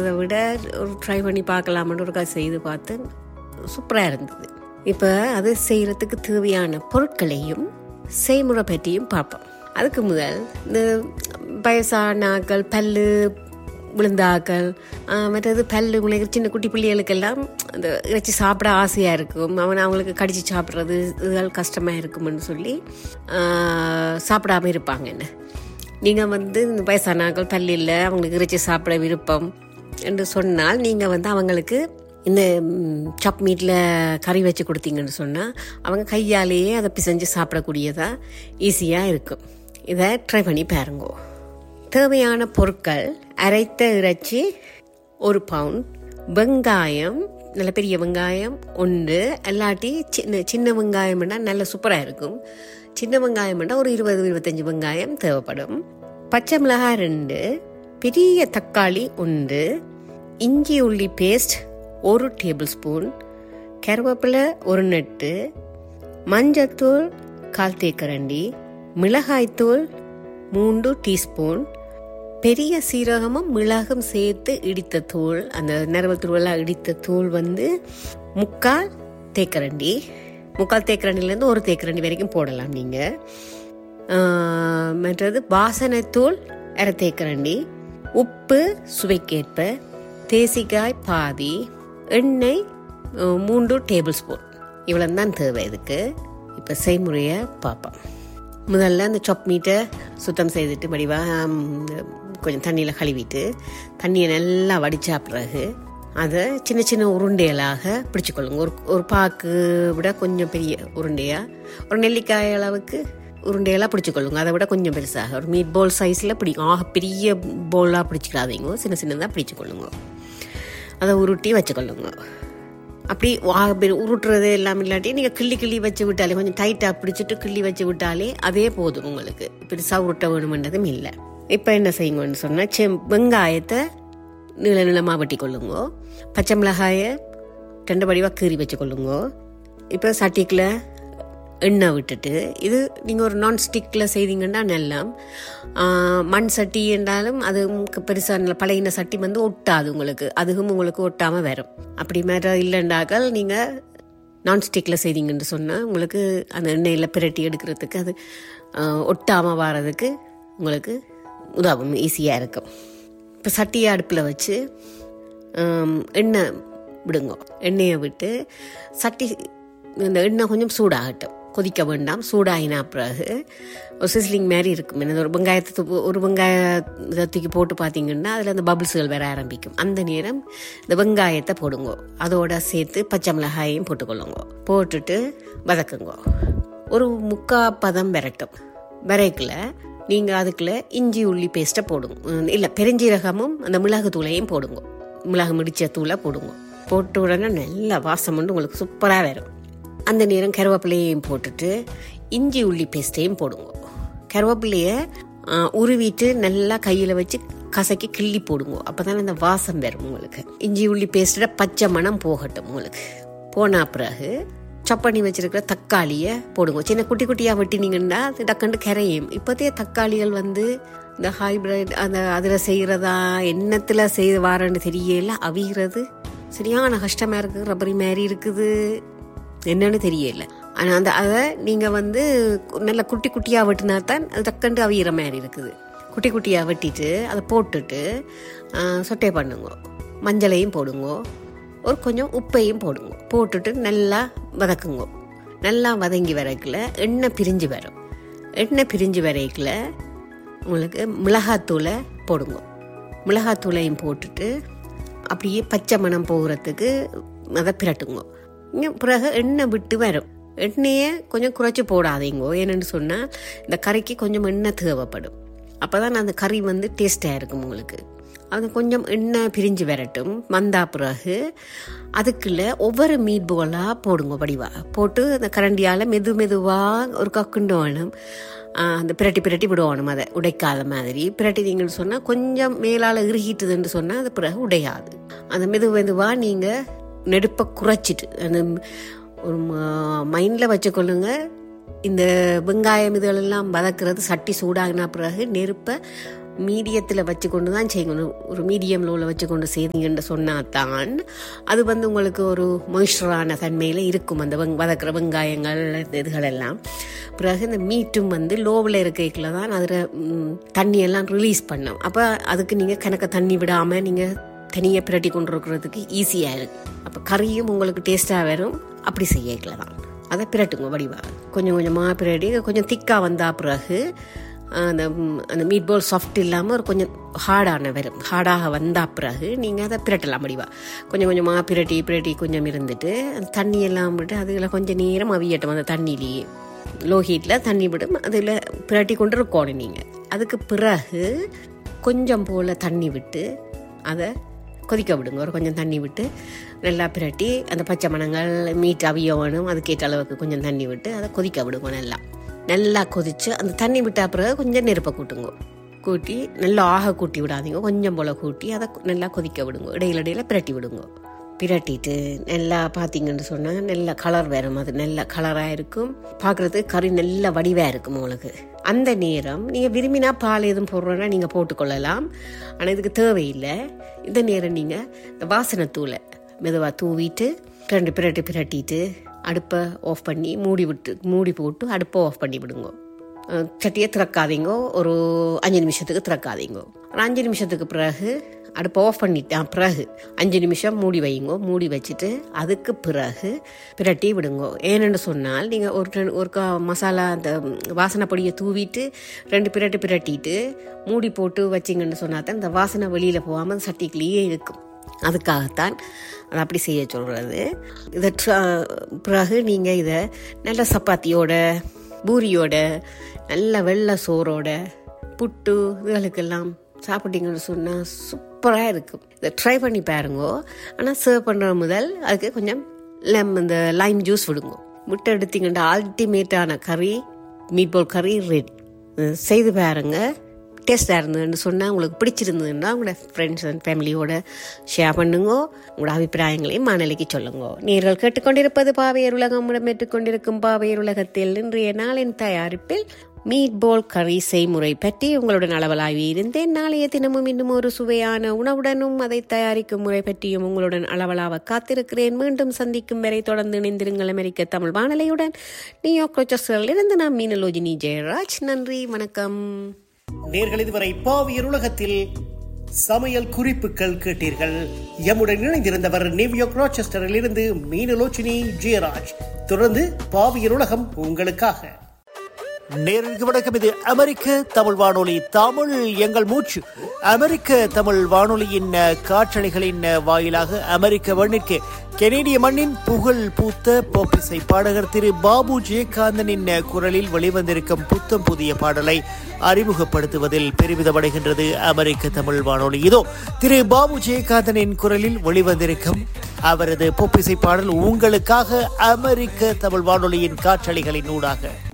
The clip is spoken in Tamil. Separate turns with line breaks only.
செய்கிறத விட ஒரு ட்ரை பண்ணி பார்க்கலாம்னு ஒரு செய்து பார்த்து சூப்பராக இருந்தது இப்போ அது செய்கிறதுக்கு தேவையான பொருட்களையும் செய்முறை பற்றியும் பார்ப்போம் அதுக்கு முதல் இந்த வயசானாக்கள் பல்லு விழுந்தாக்கள் ஆஹ் மற்றது பல்லு முளைக்கிற சின்ன குட்டி பிள்ளைகளுக்கெல்லாம் அந்த இறைச்சி சாப்பிட ஆசையாக இருக்கும் அவன் அவங்களுக்கு கடிச்சு சாப்பிட்றது இதுகள் கஷ்டமாக இருக்கும்னு சொல்லி ஆஹ் சாப்பிடாம இருப்பாங்க என்ன நீங்கள் வந்து இந்த வயசானாக்கள் பல்லு இல்லை அவங்களுக்கு இறைச்சி சாப்பிட விருப்பம் என்று சொன்னால் நீங்கள் வந்து அவங்களுக்கு இந்த சப் மீட்டில் கறி வச்சு கொடுத்தீங்கன்னு சொன்னால் அவங்க கையாலேயே அதை பிசைஞ்சு சாப்பிடக்கூடியதாக ஈஸியாக இருக்கும் இதை ட்ரை பண்ணி பாருங்கோ தேவையான பொருட்கள் அரைத்த இறைச்சி ஒரு பவுண்ட் வெங்காயம் நல்ல பெரிய வெங்காயம் ஒன்று அல்லாட்டி சின்ன சின்ன வெங்காயம்னா நல்ல சூப்பராக இருக்கும் சின்ன வெங்காயம்னா ஒரு இருபது இருபத்தஞ்சி வெங்காயம் தேவைப்படும் பச்சை மிளகாய் ரெண்டு பெரிய தக்காளி ஒன்று இஞ்சி உள்ளி பேஸ்ட் ஒரு டேபிள் ஸ்பூன் கருவேப்பிலை ஒரு நெட்டு மஞ்சத்தூள் கால் தேக்கரண்டி மிளகாய்த்தூள் மூன்று டீஸ்பூன் பெரிய சீரகமும் மிளகும் சேர்த்து இடித்த தூள் அந்த நரவல் தூளெல்லாம் இடித்த தூள் வந்து முக்கால் தேக்கரண்டி முக்கால் தேக்கரண்டிலேருந்து ஒரு தேக்கரண்டி வரைக்கும் போடலாம் நீங்கள் மற்றது வாசனைத்தூள் அரை தேக்கரண்டி உப்பு சுவைக்கேற்ப தேசிக்காய் பாதி எண்ணெய் அஹ், மூன்று டேபிள் ஸ்பூன் இவ்வளோ தான் தேவை இதுக்கு இப்போ செய்முறையை பார்ப்போம் முதல்ல அந்த சொப் மீட்டை சுத்தம் செய்துட்டு வடிவாக கொஞ்சம் தண்ணியில் கழுவிட்டு தண்ணியை நல்லா வடிச்சா பிறகு அதை சின்ன சின்ன உருண்டைகளாக பிடிச்சிக்கொள்ளுங்க ஒரு ஒரு பாக்கு விட கொஞ்சம் பெரிய உருண்டையாக ஒரு நெல்லிக்காய் அளவுக்கு உருண்டையெல்லாம் பிடிச்சிக்கொள்ளுங்க அதை விட கொஞ்சம் பெருசாக ஒரு மீட் பால் சைஸில் பிடி ஆக பெரிய போலாக பிடிச்சிக்கிறாதீங்க சின்ன சின்னதாக பிடிச்சிக்கொள்ளுங்க அதை உருட்டி வச்சுக்கொள்ளுங்க அப்படி வா- பெரு- உருட்டுறது எல்லாம் இல்லாட்டி நீங்கள் கிள்ளி கிள்ளி வச்சு விட்டாலே கொஞ்சம் டைட்டாக பிடிச்சிட்டு கிள்ளி வச்சு விட்டாலே அதே போதும் உங்களுக்கு பெருசாக உருட்ட வேணுமென்றதும் இல்லை இப்போ என்ன செய்யுங்கன்னு சொன்னால் செ வெங்காயத்தை நீள நீளமாக வெட்டி கொள்ளுங்க பச்சை மிளகாயை ரெண்டு படிவாக கீறி வச்சு கொள்ளுங்க இப்போ சட்டிக்குள்ள எண்ணெய் விட்டுட்டு இது நீங்கள் ஒரு நான் ஸ்டிக்கில் செய்தீங்கன்னா நல்லா ஆஹ், மண் சட்டி என்றாலும் அது பெருசாக நல்ல பழையின சட்டி வந்து ஒட்டாது உங்களுக்கு அதுவும் உங்களுக்கு ஒட்டாமல் வரும் அப்படி மாதிரி இல்லைண்டாக்கள் நீங்கள் நான் ஸ்டிக்கில் செய்தீங்கன்னு சொன்னால் உங்களுக்கு அந்த எண்ணெயில் பிரட்டி எடுக்கிறதுக்கு அது ஒட்டாமல் வர்றதுக்கு உங்களுக்கு உதவும் ஈஸியாக இருக்கும் இப்போ சட்டியை அடுப்பில் வச்சு ஆம், எண்ணெய் விடுங்க எண்ணெயை விட்டு சட்டி இந்த எண்ணெய் கொஞ்சம் சூடாகட்டும் கொதிக்க வேண்டாம் சூடாகினா பிறகு ஒரு சிஸ்லிங் மாதிரி இருக்கும் என்ன ஒரு வெங்காயத்தை தூ- ஒரு வெங்காயத்தை தூக்கி போட்டு பார்த்தீங்கன்னா அதில் அந்த பபிள்ஸ்கள் வர ஆரம்பிக்கும் அந்த நேரம் இந்த வெங்காயத்தை போடுங்க அதோட சேர்த்து பச்சை மிளகாயையும் போட்டுக்கொள்ளுங்க போட்டுட்டு வதக்குங்க ஒரு முக்கா பதம் விரட்டும் விரைக்கில் நீங்கள் அதுக்குள்ள இஞ்சி உள்ளி பேஸ்ட்டை போடுங்க இல்லை பெருஞ்சீரகமும் அந்த மிளகு தூளையும் போடுங்க மிளகு மிடிச்ச தூளை போடுங்க போட்ட உடனே நல்ல வாசம் வந்து உங்களுக்கு சூப்பராக வரும் அந்த நேரம் கருவேப்பிலையையும் போட்டுட்டு இஞ்சி உள்ளி பேஸ்ட்டையும் போடுங்க கருவேப்பிலையை ஆ, உருவிட்டு நல்லா கையில் வச்சு கசக்கி கிள்ளி போடுங்க அப்போ தானே அந்த வாசம் வரும் உங்களுக்கு இஞ்சி உள்ளி பேஸ்ட்டோட பச்சை மணம் போகட்டும் உங்களுக்கு போன பிறகு chop பண்ணி வச்சிருக்கிற தக்காளியை போடுங்க சின்ன குட்டி குட்டியாக வெட்டினீங்கன்னா அது டக்குண்டு கரையும் இப்போதைய தக்காளிகள் வந்து இந்த ஹைபிரிட் அந்த அதில் செய்கிறதா எண்ணத்தில் செய்து வாரன்னு தெரியல அவிகிறது சரியான கஷ்டமாக இருக்குது ரப்பரி மாதிரி இருக்குது என்னன்னு தெரியல ஆனால் அந்த அதை நீங்கள் வந்து நல்ல குட்டி குட்டியாக வெட்டினா தான் அது டக்குண்டு அவிகிற மாதிரி இருக்குது குட்டி குட்டியாக வெட்டிட்டு அதை போட்டுட்டு ஆ, சொட்டை பண்ணுங்க மஞ்சளையும் போடுங்க ஒரு கொஞ்சம் உப்பையும் போடுங்க போட்டுட்டு நல்லா வதக்குங்க நல்லா வதங்கி வரைக்கல எண்ணெய் பிரிஞ்சு வரும் எண்ணெய் பிரிஞ்சு வரைக்கல உங்களுக்கு மிளகாத்தூளை போடுங்க மிளகாத்தூளையும் போட்டுட்டு அப்படியே பச்சை மணம் போகிறதுக்கு அதை பிரட்டுங்க இங்க பிறகு எண்ணெய் விட்டு வரும் எண்ணெயை கொஞ்சம் குறைச்சி போடாதீங்க ஏன்னு சொன்னால் இந்த கறிக்கு கொஞ்சம் எண்ணெய் தேவைப்படும் அப்போ தான் அந்த கறி வந்து டேஸ்டாக இருக்கும் உங்களுக்கு அது கொஞ்சம் எண்ணெய் பிரிஞ்சு வரட்டும் வந்தா பிறகு அதுக்குள்ள ஒவ்வொரு மீட் போலாக போடுங்க வடிவா போட்டு அந்த கரண்டியால் மெது மெதுவாக ஒரு கக்குண்டு வேணும் ஆஹ் அந்த பிரட்டி பிரட்டி விடுவானும் அதை உடைக்காத மாதிரி பிரட்டினீங்கன்னு சொன்னால் கொஞ்சம் மேலால் இறுகிட்டுதுன்னு சொன்னால் அது பிறகு உடையாது அந்த மெது மெதுவாக நீங்கள் நெடுப்பை குறைச்சிட்டு அந்த ஒரு மைண்டில் வச்சுக்கொள்ளுங்க இந்த வெங்காயம் இதுகளெல்லாம் வதக்குறது சட்டி சூடாகின பிறகு நெருப்பை மீடியத்தில் வச்சு கொண்டு தான் செய்யணும் ஒரு மீடியம் லோவில் வச்சு கொண்டு செய்தீங்கன்னு சொன்னால் தான் அது வந்து உங்களுக்கு ஒரு மொய்ஸ்டரான தன்மையில் இருக்கும் அந்த வெங் வதக்கிற வெங்காயங்கள் இதுகளெல்லாம் பிறகு இந்த மீட்டும் வந்து லோவில் இருக்கைக்குள்ள தான் அதில் தண்ணியெல்லாம் ரிலீஸ் பண்ணும் அப்போ அதுக்கு நீங்கள் கணக்க தண்ணி விடாமல் நீங்கள் தனியாக பிரட்டி கொண்டு இருக்கிறதுக்கு ஈஸியாக இருக்கும் அப்போ கறியும் உங்களுக்கு டேஸ்ட்டாக வரும் அப்படி செய்யக்கல தான் அதை பிரட்டுங்க வடிவாக கொஞ்சம் கொஞ்சமாக பிரட்டி கொஞ்சம் திக்காக வந்தால் பிறகு அந்த அந்த மீட் பால் சாஃப்ட் இல்லாமல் ஒரு கொஞ்சம் ஹார்டான வரும் ஹார்டாக வந்தால் பிறகு நீங்கள் அதை பிரட்டலாம் முடிவா கொஞ்சம் கொஞ்சமாக பிரட்டி பிரட்டி கொஞ்சம் இருந்துட்டு அந்த தண்ணி எல்லாம் விட்டு அதில் கொஞ்சம் நேரம் அவியட்டும் அந்த தண்ணியிலேயே லோ ஹீட்டில் தண்ணி விடும் அதில் பிரட்டி கொண்டு இருக்கணும் நீங்கள் அதுக்கு பிறகு கொஞ்சம் போல் தண்ணி விட்டு அதை கொதிக்க விடுங்க ஒரு கொஞ்சம் தண்ணி விட்டு நல்லா பிரட்டி அந்த பச்சை மணங்கள் மீட் அவிய வேணும் அதுக்கேற்ற அளவுக்கு கொஞ்சம் தண்ணி விட்டு அதை கொதிக்க விடுங்க நல்லா நல்லா கொதித்து அந்த தண்ணி விட்ட பிறகு கொஞ்சம் நெருப்பை கூட்டுங்க கூட்டி நல்லா ஆக கூட்டி விடாதீங்க கொஞ்சம் போல் கூட்டி அதை நல்லா கொதிக்க விடுங்க இடையில இடையில பிரட்டி விடுங்க பிரட்டிட்டு நல்லா பார்த்தீங்கன்னு சொன்னால் நல்ல கலர் வரும் அது நல்ல கலராக இருக்கும் பார்க்குறதுக்கு கறி நல்ல வடிவாக இருக்கும் உங்களுக்கு அந்த நேரம் நீங்கள் விரும்பினா பால் எதுவும் போடுறோன்னா நீங்கள் போட்டுக்கொள்ளலாம் ஆனால் இதுக்கு தேவையில்லை இந்த நேரம் நீங்கள் இந்த வாசனை தூளை மெதுவாக தூவிட்டு ரெண்டு பிரட்டு பிரட்டிட்டு அடுப்பை ஆஃப் பண்ணி மூடி விட்டு மூடி போட்டு அடுப்பை ஆஃப் பண்ணி விடுங்க சட்டியை திறக்காதீங்க ஒரு அஞ்சு நிமிஷத்துக்கு திறக்காதீங்க அஞ்சு நிமிஷத்துக்கு பிறகு அடுப்பை ஆஃப் பண்ணிட்டேன் பிறகு அஞ்சு நிமிஷம் மூடி வைங்க மூடி வச்சுட்டு அதுக்கு பிறகு பிரட்டி விடுங்க ஏன்னு சொன்னால் நீங்கள் ஒரு ஒரு மசாலா அந்த வாசனை பொடியை தூவிட்டு ரெண்டு பிரட்டு பிரட்டிட்டு மூடி போட்டு வச்சிங்கன்னு சொன்னால் தான் இந்த வாசனை வெளியில் போகாமல் சட்டிக்குள்ளேயே இருக்கும் அதுக்காகத்தான் அதை அப்படி செய்ய சொல்கிறது இதை பிறகு நீங்கள் இதை நல்ல சப்பாத்தியோட பூரியோட நல்ல வெள்ளை சோறோட புட்டு இதுகளுக்கெல்லாம் சாப்பிட்டீங்கன்னு சொன்னால் சூப்பராக இருக்கும் இதை ட்ரை பண்ணி பாருங்க ஆனால் சர்வ் பண்ணுற முதல் அதுக்கு கொஞ்சம் லெம் இந்த லைம் ஜூஸ் விடுங்க முட்டை எடுத்தீங்கன்னா அல்டிமேட்டான கறி மீட் பால் கறி ரெடி செய்து பாருங்க டேஸ்டாக இருந்ததுன்னு சொன்னால் உங்களுக்கு பிடிச்சிருந்ததுன்னா உங்களோட ஃப்ரெண்ட்ஸ் அண்ட் ஃபேமிலியோட ஷேர் பண்ணுங்க உங்களோட அபிப்பிராயங்களையும் மாநிலைக்கு சொல்லுங்க நீங்கள் கேட்டுக்கொண்டிருப்பது பாவையர் உலகம் இடம்பெற்றுக் பாவையர் உலகத்தில் இன்றைய நாளின் தயாரிப்பில் மீட் பால் கறி செய்முறை பற்றி உங்களுடன் அளவலாகி இருந்தேன் நாளைய தினமும் இன்னும் ஒரு சுவையான உணவுடனும் அதை தயாரிக்கும் முறை பற்றியும் உங்களுடன் அளவலாக காத்திருக்கிறேன் மீண்டும் சந்திக்கும் வரை தொடர்ந்து இணைந்திருங்கள் அமெரிக்க தமிழ் வானொலியுடன் நியூயார்க் ரோச்சர்ஸில் இருந்து நான் மீனலோஜினி ஜெயராஜ் நன்றி வணக்கம்
நேர்கள் இதுவரை பாவியர் உலகத்தில் சமையல் குறிப்புகள் கேட்டீர்கள் எம்முடன் இணைந்திருந்தவர் நியூயார்க் ராச்செஸ்டரில் இருந்து மீனலோச்சினி ஜெயராஜ் தொடர்ந்து பாவியர் உலகம் உங்களுக்காக நேருக்கு வணக்கம் இது அமெரிக்க தமிழ் வானொலி தமிழ் எங்கள் மூச்சு அமெரிக்க தமிழ் வானொலியின் காற்றலைகளின் வாயிலாக அமெரிக்க மண்ணிற்கு கெனேடிய மண்ணின் புகழ் பூத்த போப்பிசை பாடகர் திரு பாபு ஜெயகாந்தனின் குரலில் வெளிவந்திருக்கும் புத்தம் புதிய பாடலை அறிமுகப்படுத்துவதில் பெருமிதமடைகின்றது அமெரிக்க தமிழ் வானொலி இதோ திரு பாபு ஜெயகாந்தனின் குரலில் வெளிவந்திருக்கும் அவரது பொப்பிசை பாடல் உங்களுக்காக அமெரிக்க தமிழ் வானொலியின் காற்றலைகளின் ஊடாக